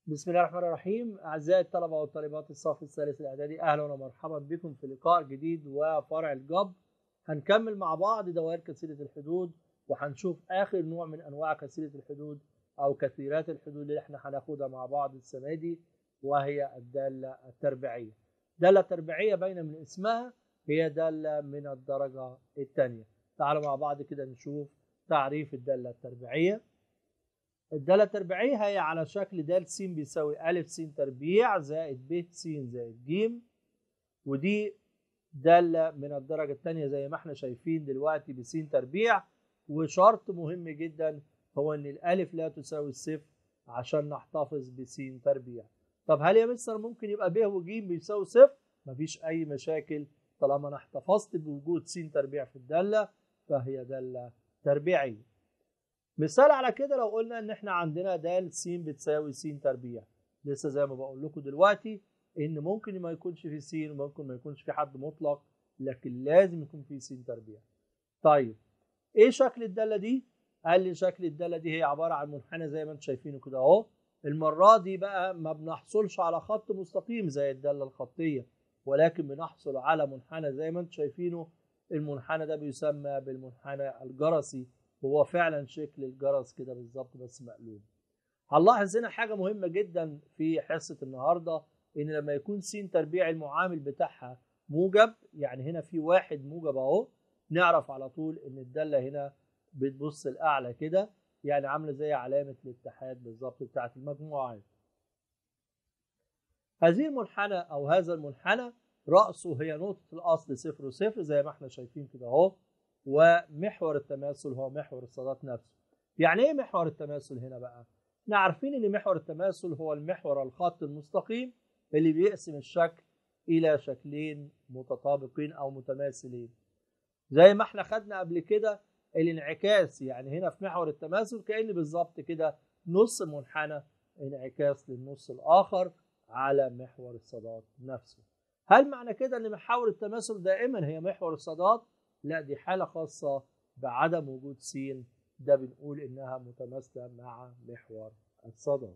بسم الله الرحمن الرحيم أعزائي الطلبة والطالبات الصف الثالث الإعدادي أهلا ومرحبا بكم في لقاء جديد وفرع الجبر هنكمل مع بعض دوائر كثيرة الحدود وهنشوف آخر نوع من أنواع كثيرة الحدود أو كثيرات الحدود اللي احنا هناخدها مع بعض السنة دي وهي الدالة التربيعية. دالة تربيعية باينة من اسمها هي دالة من الدرجة الثانية. تعالوا مع بعض كده نشوف تعريف الدالة التربيعية. الدالة التربيعية هي على شكل د س بيساوي أ س تربيع زائد ب س زائد ج ودي دالة من الدرجة الثانية زي ما احنا شايفين دلوقتي بس تربيع وشرط مهم جدا هو ان الألف لا تساوي الصفر عشان نحتفظ بس تربيع. طب هل يا مستر ممكن يبقى ب وج بيساوي صفر؟ مفيش أي مشاكل طالما أنا احتفظت بوجود س تربيع في الدالة فهي دالة تربيعية. مثال على كده لو قلنا ان احنا عندنا د س بتساوي س تربيع لسه زي ما بقول لكم دلوقتي ان ممكن ما يكونش في س وممكن ما يكونش في حد مطلق لكن لازم يكون في س تربيع طيب ايه شكل الداله دي قال لي شكل الداله دي هي عباره عن منحنى زي ما انتم شايفينه كده اهو المره دي بقى ما بنحصلش على خط مستقيم زي الداله الخطيه ولكن بنحصل على منحنى زي ما انتم شايفينه المنحنى ده بيسمى بالمنحنى الجرسي هو فعلا شكل الجرس كده بالظبط بس مقلوب هنلاحظ هنا حاجه مهمه جدا في حصه النهارده ان لما يكون س تربيع المعامل بتاعها موجب يعني هنا في واحد موجب اهو نعرف على طول ان الداله هنا بتبص الاعلى كده يعني عامله زي علامه الاتحاد بالظبط بتاعت المجموعات هذه المنحنى او هذا المنحنى راسه هي نقطه الاصل صفر وصفر زي ما احنا شايفين كده اهو ومحور التماثل هو محور الصادات نفسه يعني ايه محور التماثل هنا بقى احنا عارفين ان محور التماثل هو المحور الخط المستقيم اللي بيقسم الشكل الى شكلين متطابقين او متماثلين زي ما احنا خدنا قبل كده الانعكاس يعني هنا في محور التماثل كأن بالظبط كده نص منحنى انعكاس للنص الاخر على محور الصادات نفسه هل معنى كده ان محاور التماثل دائما هي محور الصادات لا دي حالة خاصة بعدم وجود س ده بنقول إنها متماثلة مع محور الصدى.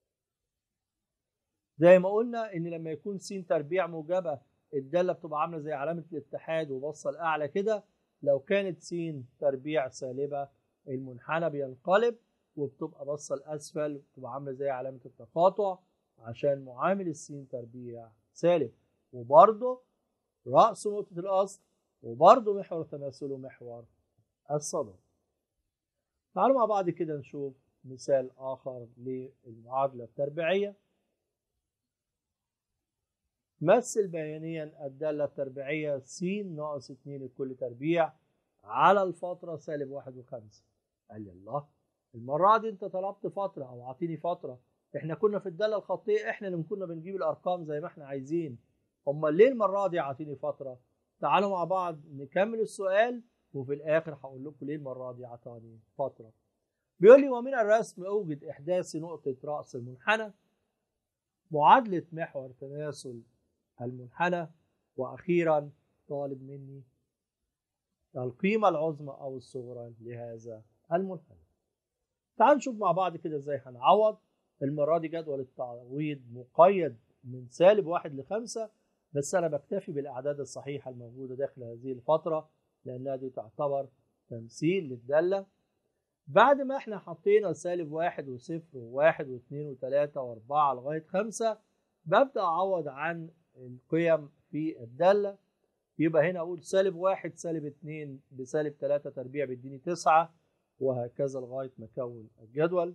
زي ما قلنا إن لما يكون س تربيع موجبة الدالة بتبقى عاملة زي علامة الاتحاد وبصة لأعلى كده لو كانت س تربيع سالبة المنحنى بينقلب وبتبقى بصة لأسفل وبتبقى عاملة زي علامة التقاطع عشان معامل السين تربيع سالب وبرضه رأس نقطة الأصل وبرضه محور التماثل ومحور الصدى تعالوا مع بعض كده نشوف مثال آخر للمعادلة التربيعية مثل بيانيا الدالة التربيعية س ناقص 2 لكل تربيع على الفترة سالب واحد وخمسة قال لي الله المرة دي أنت طلبت فترة أو أعطيني فترة إحنا كنا في الدالة الخطية إحنا اللي كنا بنجيب الأرقام زي ما إحنا عايزين أمال ليه المرة دي أعطيني فترة؟ تعالوا مع بعض نكمل السؤال وفي الاخر هقول لكم ليه المره دي عطاني فتره بيقول لي ومن الرسم اوجد احداث نقطه راس المنحنى معادله محور تماثل المنحنى واخيرا طالب مني القيمه العظمى او الصغرى لهذا المنحنى تعالوا نشوف مع بعض كده ازاي هنعوض المره دي جدول التعويض مقيد من سالب واحد لخمسة بس أنا بكتفي بالأعداد الصحيحة الموجودة داخل هذه الفترة لأنها دي تعتبر تمثيل للدالة بعد ما احنا حطينا سالب واحد وصفر وواحد واثنين وثلاثة وأربعة لغاية خمسة ببدأ أعوض عن القيم في الدالة يبقى هنا أقول سالب واحد سالب اتنين بسالب ثلاثة تربيع بيديني تسعة وهكذا لغاية ما أكون الجدول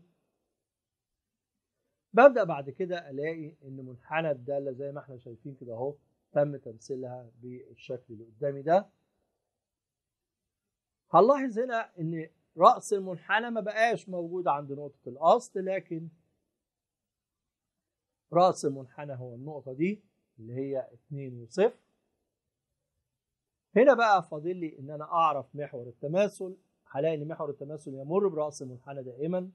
ببدأ بعد كده ألاقي إن منحنى الدالة زي ما احنا شايفين كده أهو تم تمثيلها بالشكل اللي قدامي ده هنلاحظ هنا ان رأس المنحنى ما بقاش موجود عند نقطة الأصل لكن رأس المنحنى هو النقطة دي اللي هي 2 وصفر هنا بقى فاضل لي ان انا اعرف محور التماثل هلاقي ان محور التماثل يمر برأس المنحنى دائما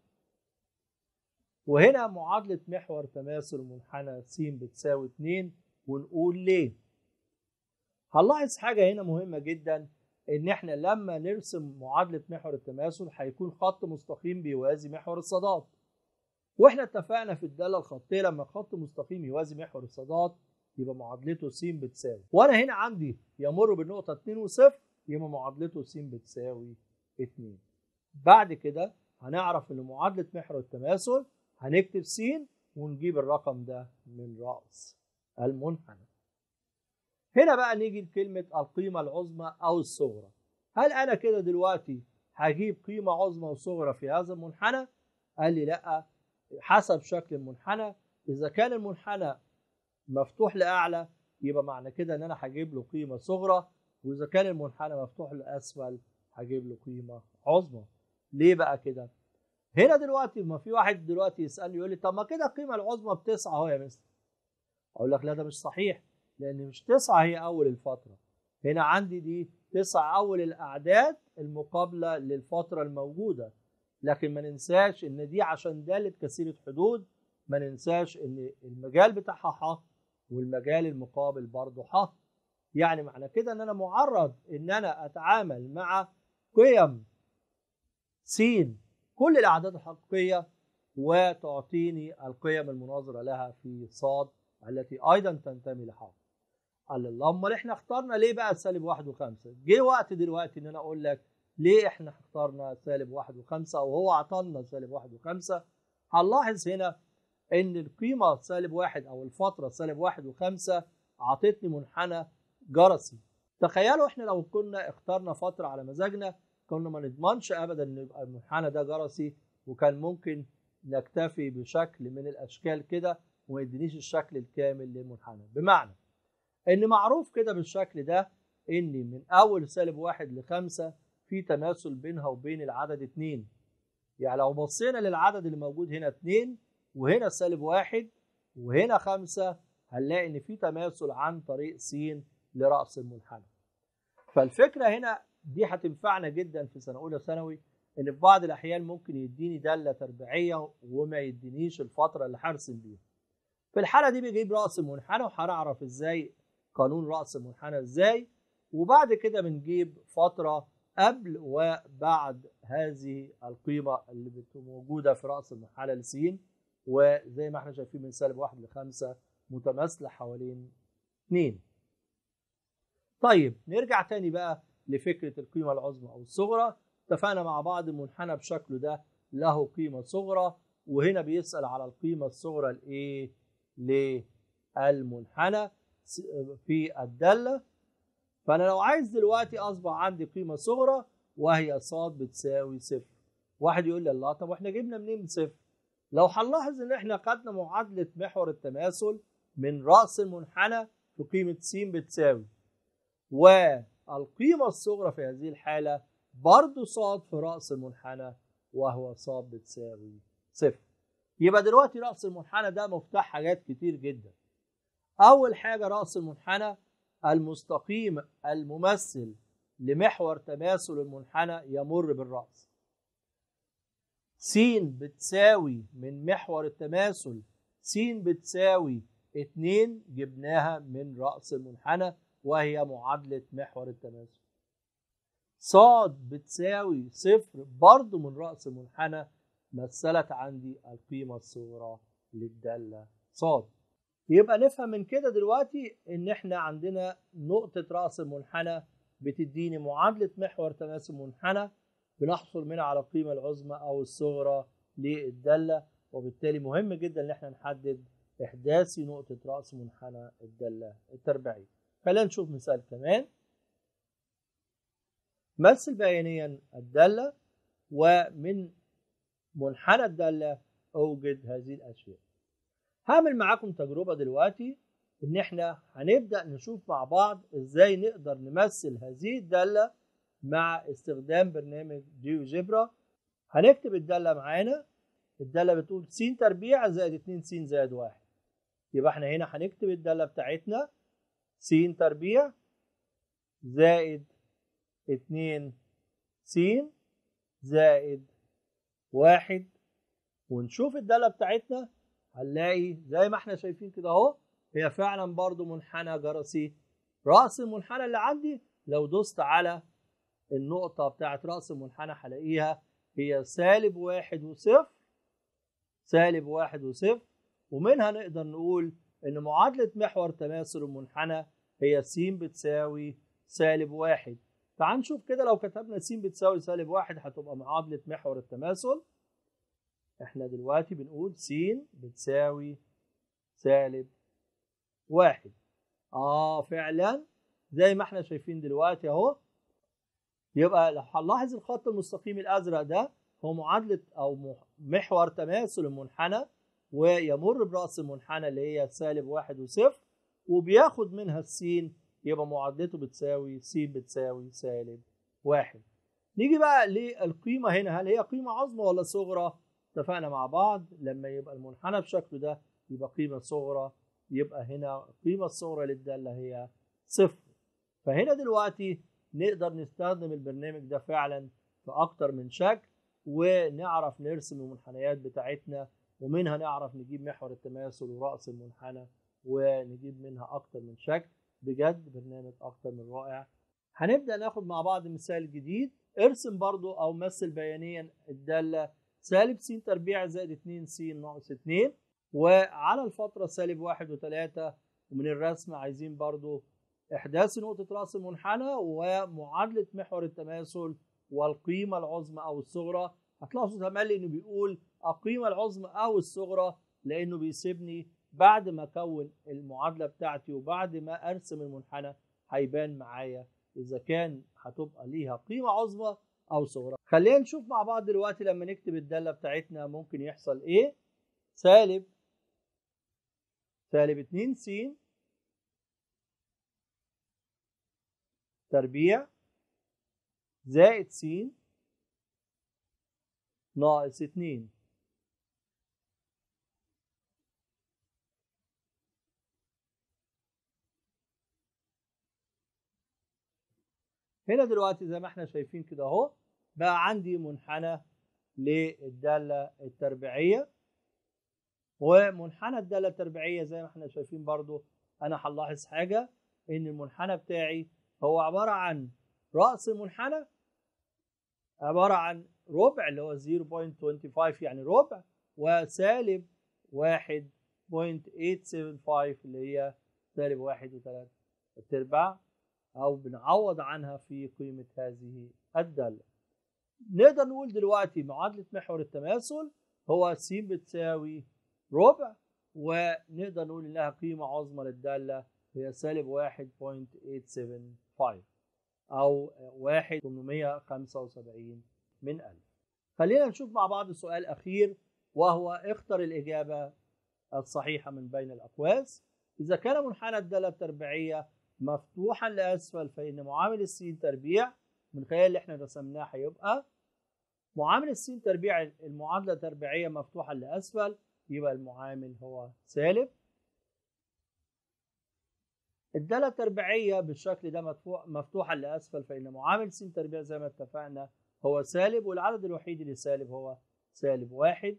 وهنا معادلة محور تماثل منحنى س بتساوي 2 ونقول ليه هنلاحظ حاجة هنا مهمة جدا ان احنا لما نرسم معادلة محور التماثل هيكون خط مستقيم بيوازي محور الصادات واحنا اتفقنا في الداله الخطيه لما خط مستقيم يوازي محور الصادات يبقى معادلته س بتساوي وانا هنا عندي يمر بالنقطه 2 و0 يبقى معادلته س بتساوي 2 بعد كده هنعرف ان معادله محور التماثل هنكتب س ونجيب الرقم ده من راس المنحنى هنا بقى نيجي لكلمه القيمه العظمى او الصغرى هل انا كده دلوقتي هجيب قيمه عظمى وصغرى في هذا المنحنى قال لي لا حسب شكل المنحنى اذا كان المنحنى مفتوح لاعلى يبقى معنى كده ان انا هجيب له قيمه صغرى واذا كان المنحنى مفتوح لاسفل هجيب له قيمه عظمى ليه بقى كده هنا دلوقتي ما في واحد دلوقتي يسالني يقول لي طب ما كده القيمه العظمى بتسعه اهو يا مستر اقول لك لا ده مش صحيح لان مش تسعه هي اول الفتره هنا عندي دي تسعه اول الاعداد المقابله للفتره الموجوده لكن ما ننساش ان دي عشان داله كثيره حدود ما ننساش ان المجال بتاعها ح والمجال المقابل برضه ح يعني معنى كده ان انا معرض ان انا اتعامل مع قيم س كل الاعداد الحقيقيه وتعطيني القيم المناظره لها في صاد التي ايضا تنتمي لح قال الله امال احنا اخترنا ليه بقى سالب واحد وخمسه؟ جه وقت دلوقتي ان انا اقول لك ليه احنا اخترنا سالب واحد وخمسه وهو عطلنا سالب واحد وخمسه؟ هنلاحظ هنا ان القيمه سالب واحد او الفتره سالب واحد وخمسه عطتني منحنى جرسي. تخيلوا احنا لو كنا اخترنا فتره على مزاجنا كنا ما نضمنش ابدا ان يبقى المنحنى ده جرسي وكان ممكن نكتفي بشكل من الاشكال كده وما يدينيش الشكل الكامل للمنحنى بمعنى ان معروف كده بالشكل ده ان من اول سالب واحد لخمسة في تماثل بينها وبين العدد اتنين يعني لو بصينا للعدد اللي موجود هنا اتنين وهنا سالب واحد وهنا خمسة هنلاقي ان في تماثل عن طريق س لرأس المنحنى فالفكرة هنا دي هتنفعنا جدا في سنة أولى ثانوي ان في بعض الاحيان ممكن يديني دالة تربيعية وما يدينيش الفترة اللي هرسم بيها في الحالة دي بيجيب رأس المنحنى وهنعرف ازاي قانون رأس المنحنى ازاي وبعد كده بنجيب فترة قبل وبعد هذه القيمة اللي بتبقى موجودة في رأس المنحنى لسين وزي ما احنا شايفين من سالب واحد لخمسة متماثلة حوالين اتنين طيب نرجع تاني بقى لفكرة القيمة العظمى أو الصغرى اتفقنا مع بعض المنحنى بشكله ده له قيمة صغرى وهنا بيسأل على القيمة الصغرى لإيه؟ للمنحنى في الدالة فأنا لو عايز دلوقتي أصبح عندي قيمة صغرى وهي ص بتساوي صفر واحد يقول لي الله طب واحنا جبنا منين صفر؟ لو هنلاحظ ان احنا خدنا معادلة محور التماثل من رأس المنحنى في قيمة س بتساوي والقيمة الصغرى في هذه الحالة برضو ص في رأس المنحنى وهو ص بتساوي صفر يبقى دلوقتي رأس المنحنى ده مفتاح حاجات كتير جدا أول حاجة رأس المنحنى المستقيم الممثل لمحور تماثل المنحنى يمر بالرأس س بتساوي من محور التماثل س بتساوي 2 جبناها من رأس المنحنى وهي معادلة محور التماثل ص بتساوي صفر برضو من رأس المنحنى مثلت عندي القيمة الصغرى للدالة ص يبقى نفهم من كده دلوقتي ان احنا عندنا نقطة رأس المنحنى بتديني معادلة محور تماثل منحنى بنحصل منها على القيمة العظمى او الصغرى للدالة وبالتالي مهم جدا ان احنا نحدد احداثي نقطة رأس منحنى الدالة التربيعية خلينا نشوف مثال كمان مثل بيانيا الدالة ومن منحنى الدالة أوجد هذه الأشياء هعمل معاكم تجربة دلوقتي إن إحنا هنبدأ نشوف مع بعض إزاي نقدر نمثل هذه الدالة مع استخدام برنامج جيو جبرا هنكتب الدالة معانا الدالة بتقول س تربيع زائد 2 س زائد 1 يبقى احنا هنا هنكتب الدالة بتاعتنا س تربيع زائد 2 س زائد واحد ونشوف الدالة بتاعتنا هنلاقي زي ما احنا شايفين كده اهو هي فعلا برضو منحنى جرسي رأس المنحنى اللي عندي لو دوست على النقطة بتاعت رأس المنحنى هلاقيها هي سالب واحد وصفر سالب واحد وصفر ومنها نقدر نقول ان معادلة محور تماثل المنحنى هي س بتساوي سالب واحد تعال نشوف كده لو كتبنا س بتساوي سالب واحد هتبقى معادلة محور التماثل احنا دلوقتي بنقول س بتساوي سالب واحد اه فعلا زي ما احنا شايفين دلوقتي اهو يبقى لو هنلاحظ الخط المستقيم الازرق ده هو معادله او محور تماثل المنحنى ويمر براس المنحنى اللي هي سالب واحد وصفر وبياخد منها السين يبقى معادلته بتساوي س بتساوي سالب واحد نيجي بقى للقيمه هنا هل هي قيمه عظمى ولا صغرى؟ اتفقنا مع بعض لما يبقى المنحنى بشكله ده يبقى قيمه صغرى يبقى هنا القيمه الصغرى للداله هي صفر فهنا دلوقتي نقدر نستخدم البرنامج ده فعلا في اكتر من شكل ونعرف نرسم المنحنيات بتاعتنا ومنها نعرف نجيب محور التماثل ورأس المنحنى ونجيب منها اكتر من شكل بجد برنامج اكتر من رائع هنبدأ ناخد مع بعض مثال جديد ارسم برضو او مثل بيانيا الدالة سالب س تربيع زائد 2 س ناقص 2 وعلى الفترة سالب واحد وثلاثة ومن الرسم عايزين برضو إحداث نقطة رأس المنحنى ومعادلة محور التماثل والقيمة العظمى أو الصغرى هتلاحظوا تملي إنه بيقول القيمة العظمى أو الصغرى لأنه بيسيبني بعد ما أكون المعادلة بتاعتي وبعد ما أرسم المنحنى هيبان معايا إذا كان هتبقى ليها قيمة عظمى أو صغرى خلينا نشوف مع بعض دلوقتي لما نكتب الدالة بتاعتنا ممكن يحصل إيه سالب سالب 2 س تربيع زائد س ناقص 2 هنا دلوقتي زي ما احنا شايفين كده اهو بقى عندي منحنى للدالة التربيعية ومنحنى الدالة التربيعية زي ما احنا شايفين برضو انا هنلاحظ حاجة ان المنحنى بتاعي هو عبارة عن رأس المنحنى عبارة عن ربع اللي هو 0.25 يعني ربع وسالب 1.875 اللي هي سالب واحد وثلاثة ارباع أو بنعوض عنها في قيمة هذه الدالة. نقدر نقول دلوقتي معادلة محور التماثل هو س بتساوي ربع ونقدر نقول إنها قيمة عظمى للدالة هي سالب 1.875 أو 1875 من ألف. خلينا نشوف مع بعض سؤال أخير وهو اختر الإجابة الصحيحة من بين الأقواس. إذا كان منحنى الدالة التربيعية مفتوحا لأسفل فإن معامل السين تربيع من خلال اللي احنا رسمناه هيبقى معامل السين تربيع المعادلة تربيعية مفتوحا لأسفل يبقى المعامل هو سالب الدالة التربيعية بالشكل ده مفتوح مفتوحا لأسفل فإن معامل س تربيع زي ما اتفقنا هو سالب والعدد الوحيد اللي سالب هو سالب واحد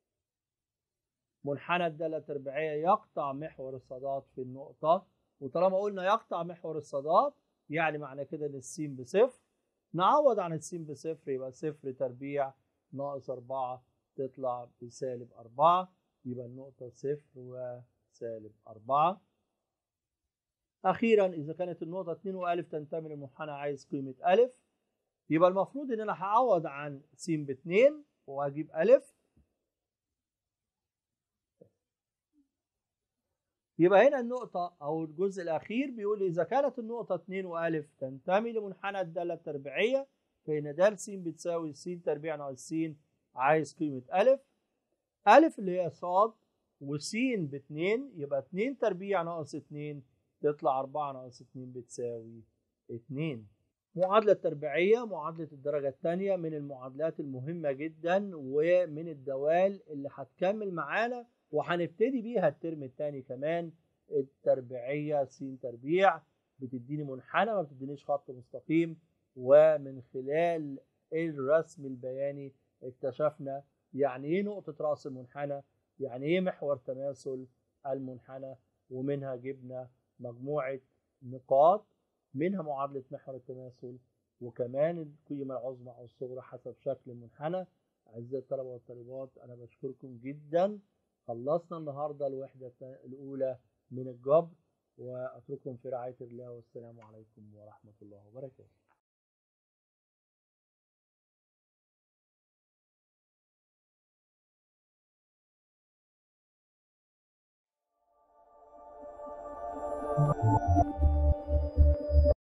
منحنى الدالة التربيعية يقطع محور الصادات في النقطة وطالما قلنا يقطع محور الصادات يعني معنى كده ان السين بصفر نعوض عن السين بصفر يبقى صفر تربيع ناقص أربعة تطلع بسالب أربعة يبقى النقطة صفر وسالب أربعة أخيرا إذا كانت النقطة 2 وألف تنتمي للمنحنى عايز قيمة ألف يبقى المفروض إن أنا هعوض عن س باتنين وأجيب ألف يبقى هنا النقطة أو الجزء الأخير بيقول إذا كانت النقطة 2 وألف تنتمي لمنحنى الدالة التربيعية فإن د س بتساوي س تربيع ناقص س عايز قيمة ألف ألف اللي هي صاد وس باتنين يبقى 2 تربيع ناقص 2 تطلع 4 ناقص 2 بتساوي 2 معادلة تربيعية معادلة الدرجة الثانية من المعادلات المهمة جدا ومن الدوال اللي هتكمل معانا وهنبتدي بيها الترم الثاني كمان التربيعية س تربيع بتديني منحنى ما بتدينيش خط مستقيم ومن خلال الرسم البياني اكتشفنا يعني ايه نقطة رأس المنحنى يعني ايه محور تماثل المنحنى ومنها جبنا مجموعة نقاط منها معادلة محور التماثل وكمان القيمة العظمى أو الصغرى حسب شكل المنحنى أعزائي الطلبة والطالبات أنا بشكركم جدا خلصنا النهاردة الوحدة التا- الأولى من الجبر وأترككم في رعاية الله والسلام عليكم ورحمة الله وبركاته